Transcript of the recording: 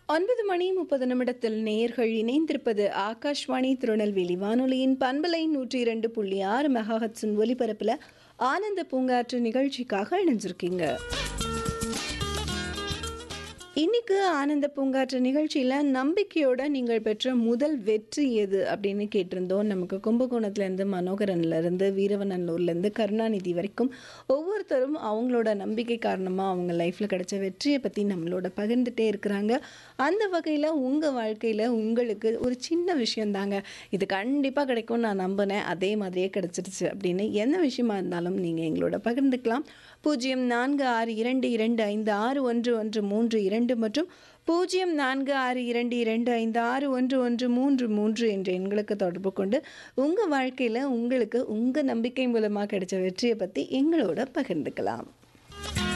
ஒன்பது மணி முப்பது நிமிடத்தில் நேயர்கள் இணைந்திருப்பது ஆகாஷ்வாணி திருநெல்வேலி வானொலியின் பண்பலை நூற்றி இரண்டு புள்ளி ஆறு மெகாஹட்ஸின் ஒலிபரப்பில் ஆனந்த பூங்காற்று நிகழ்ச்சிக்காக இணைஞ்சிருக்கீங்க இன்னைக்கு ஆனந்த பூங்காற்று நிகழ்ச்சியில் நம்பிக்கையோட நீங்கள் பெற்ற முதல் வெற்றி எது அப்படின்னு கேட்டிருந்தோம் நமக்கு கும்பகோணத்துலேருந்து மனோகரன்லேருந்து வீரவநல்லூர்லேருந்து கருணாநிதி வரைக்கும் ஒவ்வொருத்தரும் அவங்களோட நம்பிக்கை காரணமாக அவங்க லைஃப்பில் கிடைச்ச வெற்றியை பற்றி நம்மளோட பகிர்ந்துட்டே இருக்கிறாங்க அந்த வகையில் உங்கள் வாழ்க்கையில் உங்களுக்கு ஒரு சின்ன விஷயந்தாங்க இது கண்டிப்பாக கிடைக்கும் நான் நம்பினேன் அதே மாதிரியே கிடைச்சிருச்சு அப்படின்னு என்ன விஷயமா இருந்தாலும் நீங்கள் எங்களோட பகிர்ந்துக்கலாம் பூஜ்ஜியம் நான்கு ஆறு இரண்டு இரண்டு ஐந்து ஆறு ஒன்று ஒன்று மூன்று இரண்டு மற்றும் பூஜ்ஜியம் நான்கு ஆறு இரண்டு இரண்டு ஐந்து ஆறு ஒன்று ஒன்று மூன்று மூன்று என்ற எண்களுக்கு தொடர்பு கொண்டு உங்கள் வாழ்க்கையில் உங்களுக்கு உங்கள் நம்பிக்கை மூலமாக கிடைச்ச வெற்றியை பற்றி எங்களோட பகிர்ந்துக்கலாம்